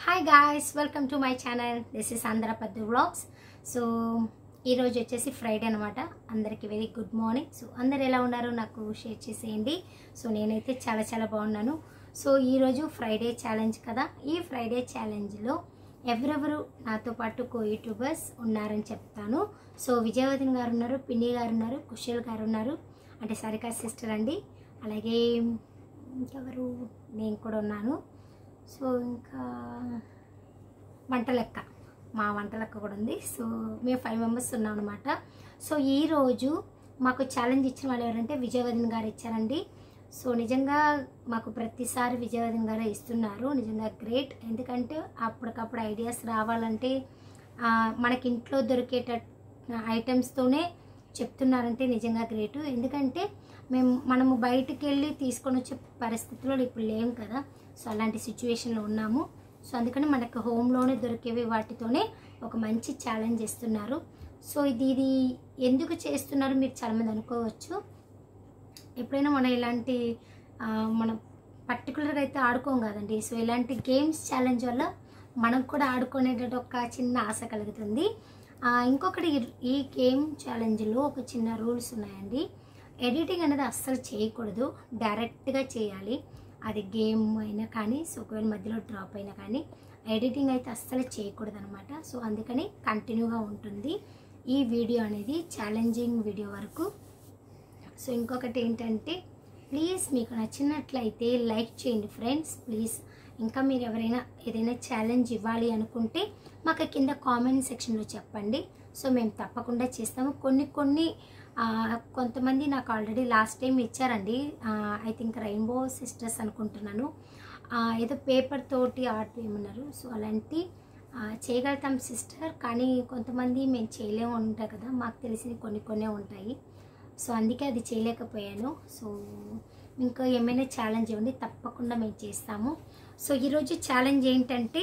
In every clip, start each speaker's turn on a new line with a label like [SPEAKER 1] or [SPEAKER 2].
[SPEAKER 1] Hi guys welcome to my channel this is Andhrapaddu vlogs so ఈరోజు వచ్చేసి Friday అనమాట అందరికీ వెరీ గుడ్ మార్నింగ్ సో అందరు ఎలా ఉన్నారు నాకు షేర్ చేసేయండి సో నేనైతే చాలా చాలా బాగున్నాను సో ఈరోజు ఫ్రైడే ఛాలెంజ్ కదా ఈ ఫ్రైడే ఛాలెంజ్లో ఎవరెవరు నాతో పాటు కో యూట్యూబర్స్ ఉన్నారని చెప్తాను సో విజయవదన్ గారు ఉన్నారు పిన్ని గారు ఉన్నారు కుశల్ గారు ఉన్నారు అంటే సరికా సిస్టర్ అండి అలాగే ఇంకెవరు నేను కూడా ఉన్నాను సో ఇంకా వంట లెక్క మా వంట లెక్క కూడా ఉంది సో మేము ఫైవ్ మెంబర్స్ ఉన్నాం అనమాట సో ఈరోజు మాకు ఛాలెంజ్ ఇచ్చిన వాళ్ళు ఎవరంటే విజయవదన్ గారు ఇచ్చారండి సో నిజంగా మాకు ప్రతిసారి విజయవదన్ గారే ఇస్తున్నారు నిజంగా గ్రేట్ ఎందుకంటే అప్పటికప్పుడు ఐడియాస్ రావాలంటే ఆ, మనకి ఇంట్లో దొరికేట ఐటమ్స్తోనే చెప్తున్నారంటే నిజంగా గ్రేట్ ఎందుకంటే మేము మనము బయటికి వెళ్ళి తీసుకొని వచ్చే పరిస్థితిలో ఇప్పుడు లేం కదా సో అలాంటి సిచ్యువేషన్లో ఉన్నాము సో అందుకని మనకు హోమ్లోనే దొరికేవి వాటితోనే ఒక మంచి ఛాలెంజ్ ఇస్తున్నారు సో ఇది ఇది ఎందుకు చేస్తున్నారు మీరు చాలామంది అనుకోవచ్చు ఎప్పుడైనా మనం ఇలాంటి ఆ, మనం పర్టికులర్గా అయితే ఆడుకోం కదండి సో ఇలాంటి గేమ్స్ ఛాలెంజ్ వల్ల మనం కూడా ఆడుకునేటట్టు ఒక చిన్న ఆశ కలుగుతుంది ఆ, ఇంకొకటి ఈ- ఈ గేమ్ ఛాలెంజ్లో ఒక చిన్న రూల్స్ ఉన్నాయండి ఎడిటింగ్ అనేది అస్సలు చేయకూడదు డైరెక్ట్గా చేయాలి అది గేమ్ అయినా కానీ సో ఒకవేళ మధ్యలో డ్రాప్ అయినా కానీ ఎడిటింగ్ అయితే అస్సలు చేయకూడదు అనమాట సో అందుకని కంటిన్యూగా ఉంటుంది ఈ వీడియో అనేది ఛాలెంజింగ్ వీడియో వరకు సో ఇంకొకటి ఏంటంటే ప్లీజ్ మీకు నచ్చినట్లయితే లైక్ చేయండి ఫ్రెండ్స్ ప్లీజ్ ఇంకా మీరు ఎవరైనా ఏదైనా ఛాలెంజ్ ఇవ్వాలి అనుకుంటే మాకు కింద కామెంట్ సెక్షన్లో చెప్పండి సో మేము తప్పకుండా చేస్తాము కొన్ని కొన్ని ఆ, కొంతమంది నాకు ఆల్రెడీ లాస్ట్ టైం ఇచ్చారండి ఐ థింక్ రెయిన్బో సిస్టర్స్ అనుకుంటున్నాను ఆ, ఏదో పేపర్ తోటి ఆర్ట్ ఏమన్నారు సో అలాంటి ఆ, చేయగలుగుతాం సిస్టర్ కానీ కొంతమంది మేము చేయలేము అని ఉంటాయి కదా మాకు తెలిసిన కొన్ని కొన్ని ఉంటాయి సో అందుకే అది చేయలేకపోయాను సో ఇంకా ఏమైనా ఛాలెంజ్ ఇవ్వండి తప్పకుండా మేము చేస్తాము సో ఈరోజు ఛాలెంజ్ ఏంటంటే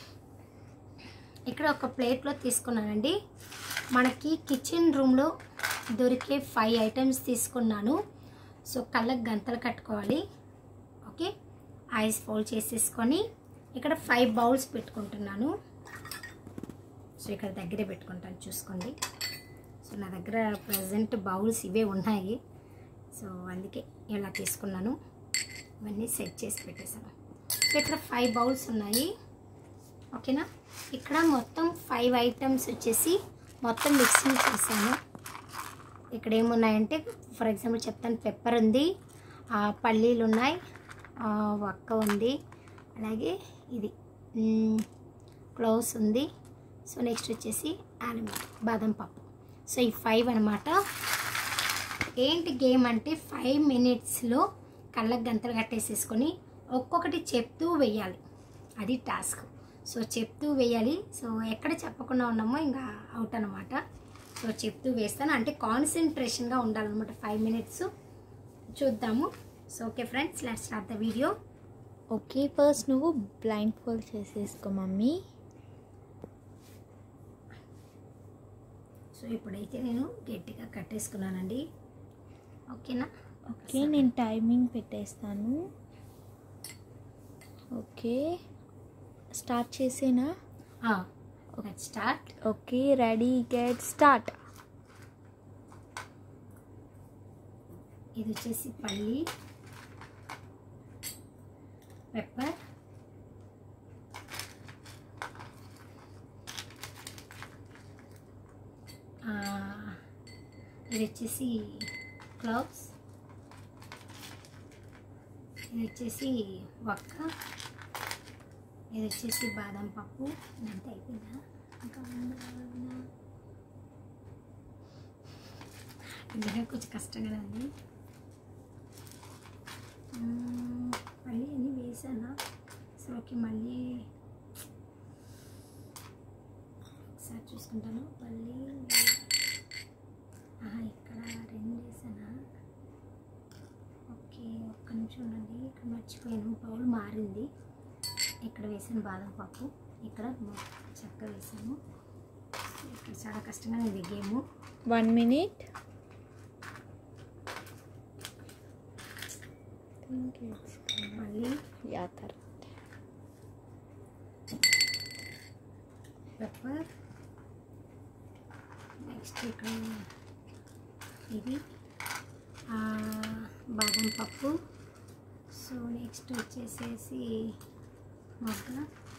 [SPEAKER 1] ఇక్కడ ఒక ప్లేట్లో తీసుకున్నానండి మనకి కిచెన్ రూమ్లో దొరికే ఫైవ్ ఐటమ్స్ తీసుకున్నాను సో కళ్ళకు గంతలు కట్టుకోవాలి ఓకే ఐస్ ఫోల్డ్ చేసేసుకొని ఇక్కడ ఫైవ్ బౌల్స్ పెట్టుకుంటున్నాను సో ఇక్కడ దగ్గరే పెట్టుకుంటాను చూసుకోండి సో నా దగ్గర ప్రజెంట్ బౌల్స్ ఇవే ఉన్నాయి సో అందుకే ఇలా తీసుకున్నాను ఇవన్నీ సెట్ చేసి పెట్టేశాను సో ఇక్కడ ఫైవ్ బౌల్స్ ఉన్నాయి ఓకేనా ఇక్కడ మొత్తం ఫైవ్ ఐటమ్స్ వచ్చేసి మొత్తం మిక్సింగ్ చేశాను ఇక్కడ ఏమున్నాయంటే ఫర్ ఎగ్జాంపుల్ చెప్తాను పెప్పర్ ఉంది ఆ, పల్లీలు ఉన్నాయి ఆ, వక్క ఉంది అలాగే ఇది క్లోవ్స్ ఉంది సో నెక్స్ట్ వచ్చేసి ఆలుమీ బాదం పప్పు సో ఈ ఫైవ్ అనమాట ఏంటి గేమ్ అంటే ఫైవ్ మినిట్స్లో కళ్ళకు గంతలు కట్టేసేసుకొని ఒక్కొక్కటి చెప్తూ వేయాలి అది టాస్క్ సో చెప్తూ వేయాలి సో ఎక్కడ చెప్పకుండా ఉన్నామో ఇంకా అవుట్ అనమాట సో చెప్తూ వేస్తాను అంటే కాన్సన్ట్రేషన్గా ఉండాలన్నమాట ఫైవ్ మినిట్స్ చూద్దాము so okay friends let's start the video
[SPEAKER 2] okay first నువ్వు బ్లైండ్ ఫోల్డ్ చేసేసుకో మమ్మీ
[SPEAKER 1] సో ఇప్పుడైతే నేను గట్టిగా కట్టేసుకున్నానండి ఓకేనా
[SPEAKER 2] ఓకే నేను టైమింగ్ పెట్టేస్తాను ఓకే స్టార్ట్ చేసేనా
[SPEAKER 1] let start
[SPEAKER 2] okay ready get start
[SPEAKER 1] ఇది వచ్చేసి పల్లి పెప్పర్ ఆ, ఇది వచ్చేసి క్లవ్స్ ఇది వచ్చేసి వక్క ఇది వచ్చేసి బాదం పప్పు ఇదంతా అయిపోయిందా ఇంకా ఉందా? ఇందులో కొంచెం కష్టంగా ఉంది మ్మ్, మళ్ళీ అన్నీ వేసానా సో ఓకే మళ్ళీ ఒకసారి చూసుకుంటాను మళ్ళీ ఆహా, ఇక్కడ రెండు వేసానా ఓకే ఒక్క నిమిషం ఉండండి ఇక్కడ మర్చిపోయాను బౌల్ మారింది ఇక్కడ వేసాను బాదం పప్పు ఇక్కడ చెక్క వేసాను ఇక్కడ చాలా కష్టంగా ఉంది గేము
[SPEAKER 2] వన్ మినిట్
[SPEAKER 1] మళ్ళీ
[SPEAKER 2] యా కరెక్ట్
[SPEAKER 1] పెప్పర్ నెక్స్ట్ ఇక్కడ ఇది ఆ, బాదం పప్పు సో నెక్స్ట్ వచ్చేసేసి మొగ్గ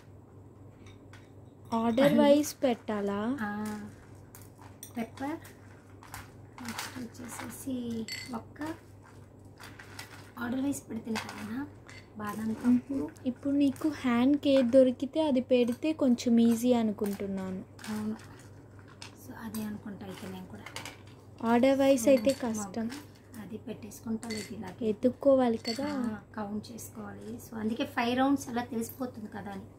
[SPEAKER 2] ఆర్డర్ వైజ్ పెట్టాలా
[SPEAKER 1] పెప్పర్ నెక్స్ట్ వచ్చేసేసి మొక్క ఆర్డర్ వేసి పెడితే కదా బాదం పప్పు
[SPEAKER 2] ఇప్పుడు నీకు హ్యాండ్ కేక్ దొరికితే అది పెడితే కొంచెం ఈజీ అనుకుంటున్నాను
[SPEAKER 1] అవును సో అదే అనుకుంటా అయితే నేను కూడా
[SPEAKER 2] ఆర్డర్ వైజ్ అయితే కష్టం
[SPEAKER 1] మొగ్గ, అది పెట్టేసుకుంటాను ఇది ఇలాగే
[SPEAKER 2] ఎత్తుక్కోవాలి కదా
[SPEAKER 1] కౌంట్ చేసుకోవాలి సో అందుకే ఫైవ్ రౌండ్స్ అలా తెలిసిపోతుంది కదా అని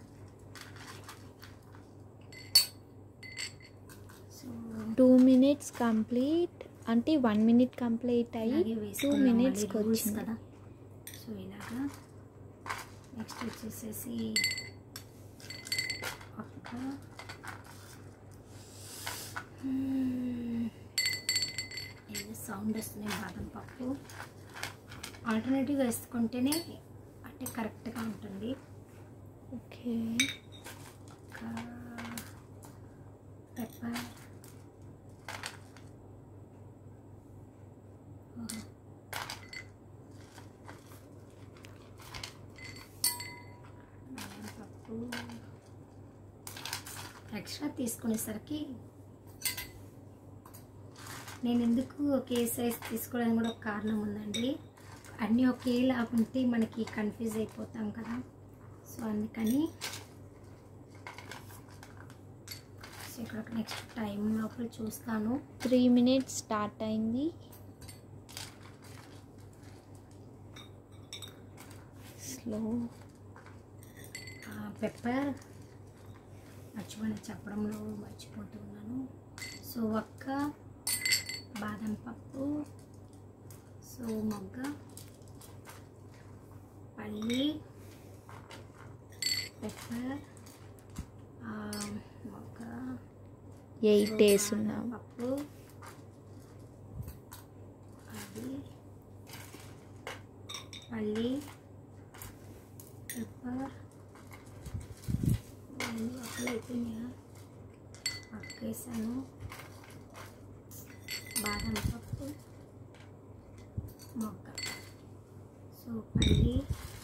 [SPEAKER 1] సో
[SPEAKER 2] టూ మినిట్స్ కంప్లీట్ అంటే వన్ మినిట్ కంప్లీట్ అయ్యి
[SPEAKER 1] ఇలాగే
[SPEAKER 2] టూ
[SPEAKER 1] వేసుకున్నాం
[SPEAKER 2] మినిట్స్కి
[SPEAKER 1] మళ్ళీ rules
[SPEAKER 2] వచ్చింది
[SPEAKER 1] కదా సో ఇలాగా నెక్స్ట్ వచ్చేసేసి ఒక్క ఏదో సౌండ్ వస్తుంది బాదం పప్పు ఆల్టర్నేటివ్గా వేసుకుంటేనే అంటే కరెక్ట్గా ఉంటుంది
[SPEAKER 2] ఓకే
[SPEAKER 1] ఒక పెప్పర్ పప్పు ఎక్స్ట్రా తీసుకునేసరికి నేను ఎందుకు ఒకే సైజ్ తీసుకోవడానికి కూడా ఒక కారణం ఉందండి అన్నీ ఒకేలా ఉంటే మనకి కన్ఫ్యూజ్ అయిపోతాం కదా సో అందుకని సో ఇక్కడ నెక్స్ట్ టైం లోపల చూస్తాను
[SPEAKER 2] త్రీ మినిట్స్ స్టార్ట్ అయింది స్లో
[SPEAKER 1] పెప్పర్ మర్చిపోయిన చెప్పడంలో మర్చిపోతూ ఉన్నాను సో ఒక్క బాదం పప్పు సో మొగ్గ పల్లి పెప్పర్ మొగ్గ
[SPEAKER 2] ఎయిట్
[SPEAKER 1] సో
[SPEAKER 2] డేస్
[SPEAKER 1] బాదం
[SPEAKER 2] ఉన్నాం
[SPEAKER 1] పప్పు అది పల్లి పెప్పర్ అసలు అయిపోయినాయా పక్కేసాను బాదం పప్పు మొగ్గ సో పల్లి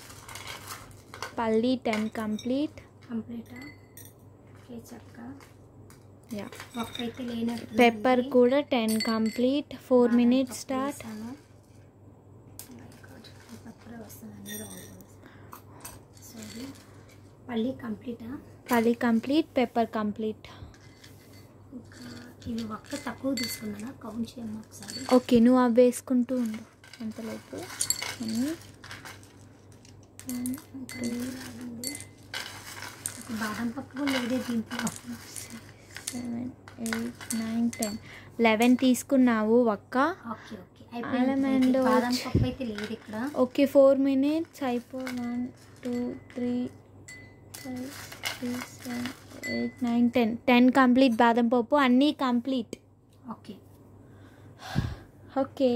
[SPEAKER 2] పల్లి టెన్ కంప్లీట్
[SPEAKER 1] కంప్లీటా ఓకే చక్క
[SPEAKER 2] యా
[SPEAKER 1] ఒక్క అయితే లేనట్టు
[SPEAKER 2] పెప్పర్ కూడా ten complete four minutes start
[SPEAKER 1] sorry పల్లి కంప్లీటా
[SPEAKER 2] పల్లి కంప్లీట్ పెప్పర్ కంప్లీట్
[SPEAKER 1] ఇంకా ఇవి ఒక్క తక్కువ తీసుకున్నానా కౌంట్ చేయమ్మా ఒకసారి
[SPEAKER 2] ఓకే నువ్వు అవి వేసుకుంటూ ఉండు అంతలోపు అన్నీ
[SPEAKER 1] ఇంకా ఉంది. ఒక బాదం పప్పు కూడా లేదే దీంట్లో
[SPEAKER 2] seven eight nine ten eleven తీసుకున్నావు ఒక్క
[SPEAKER 1] ఓకే ఓకే
[SPEAKER 2] Almond
[SPEAKER 1] అయిపోయింది బాదం
[SPEAKER 2] వచ్చి-
[SPEAKER 1] పప్పు అయితే లేదు ఇక్కడ
[SPEAKER 2] ఓకే ఫోర్ మినిట్స్ అయిపో one two three five six seven eight nine ten ten complete బాదం పప్పు అన్నీ complete
[SPEAKER 1] okay
[SPEAKER 2] okay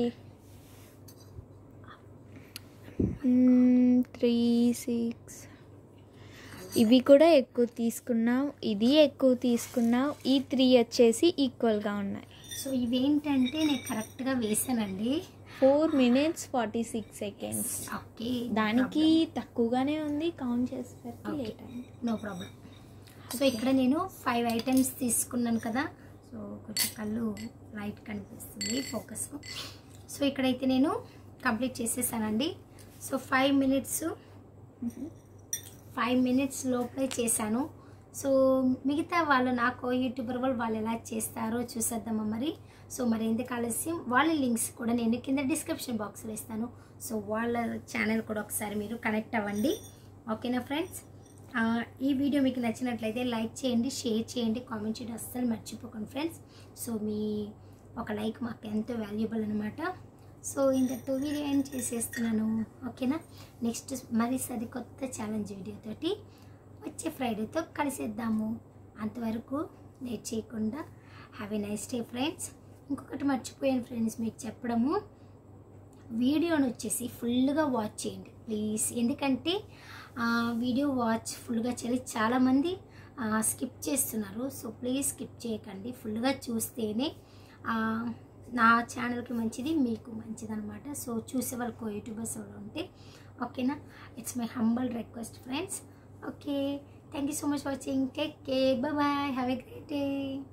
[SPEAKER 2] three six ఇవి కూడా ఎక్కువ తీసుకున్నావు ఇది ఎక్కువ తీసుకున్నావు ఈ త్రీ వచ్చేసి ఈక్వల్గా ఉన్నాయి
[SPEAKER 1] సో ఇవేంటంటే నేను కరెక్ట్గా వేసానండి
[SPEAKER 2] four minutes forty six seconds
[SPEAKER 1] okay
[SPEAKER 2] దానికి తక్కువగానే ఉంది కౌంట్ చేసేసరికి
[SPEAKER 1] Okay.
[SPEAKER 2] లేట్ అయింది
[SPEAKER 1] నో ప్రాబ్లం సో ఇక్కడ నేను ఫైవ్ ఐటమ్స్ తీసుకున్నాను కదా సో కొంచెం కళ్ళు లైట్ కనిపిస్తుంది ఫోకస్ సో ఇక్కడైతే నేను కంప్లీట్ చేసేసానండి so five minutes five minutes లోపలే చేశాను సో మిగతా వాళ్ళు నాకు యూట్యూబర్ వాళ్ళు వాళ్ళు ఎలా చేస్తారో చూసేద్దామా మరి సో మరి ఎందుకు ఆలస్యం వాళ్ళ లింక్స్ కూడా నేను కింద డిస్క్రిప్షన్ బాక్స్లో ఇస్తాను సో వాళ్ళ ఛానల్ కూడా ఒకసారి మీరు కనెక్ట్ అవ్వండి ఓకేనా ఫ్రెండ్స్ ఆ, ఈ వీడియో మీకు నచ్చినట్లయితే లైక్ చేయండి షేర్ చేయండి కామెంట్ చేయడం అస్సలు మర్చిపోకండి ఫ్రెండ్స్ సో మీ ఒక లైక్ మాకు ఎంతో వాల్యుబుల్ అనమాట సో ఇంతతో వీడియో ఏం చేసేస్తున్నాను ఓకేనా నెక్స్ట్ మరి సరికొత్త ఛాలెంజ్ వీడియోతోటి వచ్చే ఫ్రైడేతో కలిసేద్దాము అంతవరకు లేట్ చేయకుండా have a nice day friends ఇంకొకటి మర్చిపోయాను ఫ్రెండ్స్ మీకు చెప్పడము వీడియోని వచ్చేసి ఫుల్గా వాచ్ చేయండి ప్లీజ్ ఎందుకంటే ఆ, వీడియో వాచ్ ఫుల్గా చేయాలి చాలామంది స్కిప్ చేస్తున్నారు సో ప్లీజ్ స్కిప్ చేయకండి ఫుల్గా చూస్తేనే ఆ, నా ఛానల్కి మంచిది మీకు మంచిది అనమాట సో చూసే వాళ్ళకు యూట్యూబర్స్ ఎవరు ఉంటే ఓకేనా it's my humble request friends okay thank you so much watching take care bye have a great day